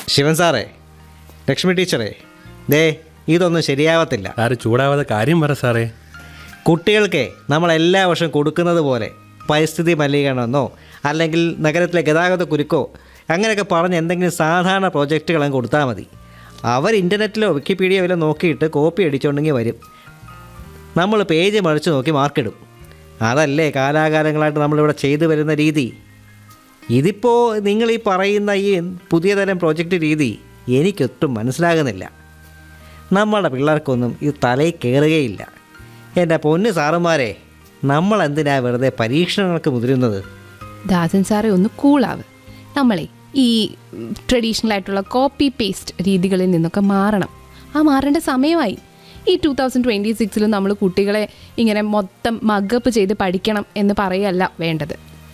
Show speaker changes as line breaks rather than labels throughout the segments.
ശിവൻ സാറേ ലക്ഷ്മി ടീച്ചറേ ദേ ഇതൊന്നും ശരിയാവത്തില്ല
സാറ് ചൂടാവാതെ കാര്യം പറ സാറേ
കുട്ടികൾക്ക് നമ്മൾ എല്ലാ വർഷവും കൊടുക്കുന്നത് പോലെ പരിസ്ഥിതി മലിനീകരണമെന്നോ അല്ലെങ്കിൽ നഗരത്തിലെ ഗതാഗത കുരുക്കോ അങ്ങനെയൊക്കെ പറഞ്ഞ് എന്തെങ്കിലും സാധാരണ പ്രോജക്റ്റുകൾ അങ്ങ് കൊടുത്താൽ മതി അവർ ഇൻ്റർനെറ്റിലോ വിക്കിപീഡിയയിലോ നോക്കിയിട്ട് കോപ്പി അടിച്ചുകൊണ്ടെങ്കിൽ വരും നമ്മൾ പേജ് മറിച്ച് നോക്കി മാർക്കിടും അതല്ലേ കാലാകാലങ്ങളായിട്ട് നമ്മളിവിടെ ചെയ്തു വരുന്ന രീതി ഇതിപ്പോൾ നിങ്ങൾ ഈ പറയുന്ന ഈ പുതിയ തരം പ്രോജക്റ്റ് രീതി എനിക്കൊട്ടും മനസ്സിലാകുന്നില്ല നമ്മുടെ പിള്ളേർക്കൊന്നും ഇത് തലയിൽ കയറുകയില്ല എൻ്റെ പൊന്ന് സാറുമാരെ നമ്മൾ എന്തിനാ വെറുതെ പരീക്ഷണങ്ങൾക്ക് മുതിരുന്നത്
ദാസൻ സാറെ ഒന്ന് കൂളാവ് നമ്മളെ ഈ ട്രഡീഷണൽ ആയിട്ടുള്ള കോപ്പി പേസ്റ്റ് രീതികളിൽ നിന്നൊക്കെ മാറണം ആ മാറേണ്ട സമയമായി ഈ ടൂ തൗസൻഡ് ട്വൻറ്റി സിക്സിലും നമ്മൾ കുട്ടികളെ ഇങ്ങനെ മൊത്തം മഗപ്പ് ചെയ്ത് പഠിക്കണം എന്ന് പറയല്ല വേണ്ടത്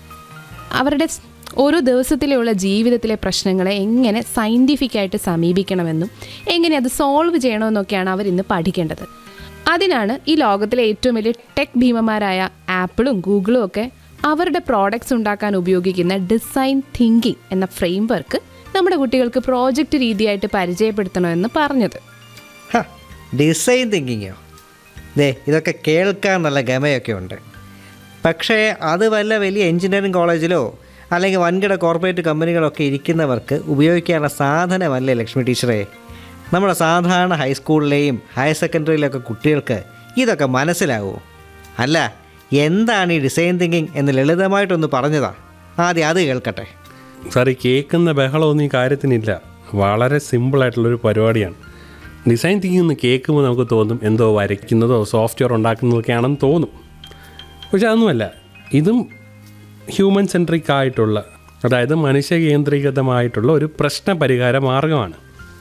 അവരുടെ സ് ഓരോ ദിവസത്തിലുള്ള ജീവിതത്തിലെ പ്രശ്നങ്ങളെ എങ്ങനെ സയൻറ്റിഫിക്കായിട്ട് സമീപിക്കണമെന്നും എങ്ങനെ അത് സോൾവ് ചെയ്യണമെന്നൊക്കെയാണ് അവരിന്ന് പഠിക്കേണ്ടത് അതിനാണ് ഈ ലോകത്തിലെ ഏറ്റവും വലിയ ടെക് ഭീമന്മാരായ ആപ്പിളും ഗൂഗിളും ഒക്കെ അവരുടെ പ്രോഡക്ട്സ് ഉണ്ടാക്കാൻ ഉപയോഗിക്കുന്ന ഡിസൈൻ തിങ്കിങ് എന്ന ഫ്രെയിം വർക്ക് നമ്മുടെ കുട്ടികൾക്ക് പ്രോജക്റ്റ് രീതിയായിട്ട് പരിചയപ്പെടുത്തണമെന്ന് പറഞ്ഞത്
ഹ, ഡിസൈൻ തിങ്കിങ്ങോ ദേ ഇതൊക്കെ കേൾക്കാൻ നല്ല ഗമയൊക്കെ ഉണ്ട് പക്ഷേ അത് വല്ല വലിയ എഞ്ചിനീയറിംഗ് കോളേജിലോ അല്ലെങ്കിൽ വൻകിട കോർപ്പറേറ്റ് കമ്പനികളൊക്കെ ഇരിക്കുന്നവർക്ക് ഉപയോഗിക്കാനുള്ള സാധനമല്ലേ ലക്ഷ്മി ടീച്ചറെ നമ്മുടെ സാധാരണ ഹൈസ്കൂളിലെയും ഹയർ സെക്കൻഡറിയിലൊക്കെ കുട്ടികൾക്ക് ഇതൊക്കെ മനസ്സിലാവുമോ അല്ല എന്താണ് ഈ ഡിസൈൻ തിങ്കിങ് എന്ന് ലളിതമായിട്ടൊന്ന് പറഞ്ഞതാ ആദ്യം അത് കേൾക്കട്ടെ
സാർ ഈ കേൾക്കുന്ന ബഹളമൊന്നും ഈ കാര്യത്തിനില്ല വളരെ സിമ്പിളായിട്ടുള്ളൊരു പരിപാടിയാണ് ഡിസൈൻ തിങ്കിങ് എന്ന് കേൾക്കുമ്പോൾ നമുക്ക് തോന്നും എന്തോ വരയ്ക്കുന്നതോ സോഫ്റ്റ്വെയർ ഉണ്ടാക്കുന്നതൊക്കെയാണെന്ന് തോന്നും പക്ഷെ അതൊന്നുമല്ല ഇതും ഹ്യൂമൻ സെൻട്രിക് ആയിട്ടുള്ള അതായത് മനുഷ്യ കേന്ദ്രീകൃതമായിട്ടുള്ള ഒരു പ്രശ്ന പരിഹാര മാർഗമാണ്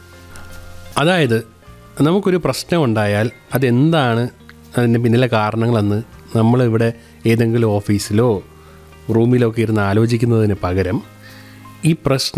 അതായത് നമുക്കൊരു പ്രശ്നം ഉണ്ടായാൽ അതെന്താണ് അതിൻ്റെ പിന്നിലെ കാരണങ്ങളെന്ന് നമ്മളിവിടെ ഏതെങ്കിലും ഓഫീസിലോ റൂമിലോ ഒക്കെ ഇരുന്ന് ആലോചിക്കുന്നതിന് പകരം ഈ പ്രശ്നം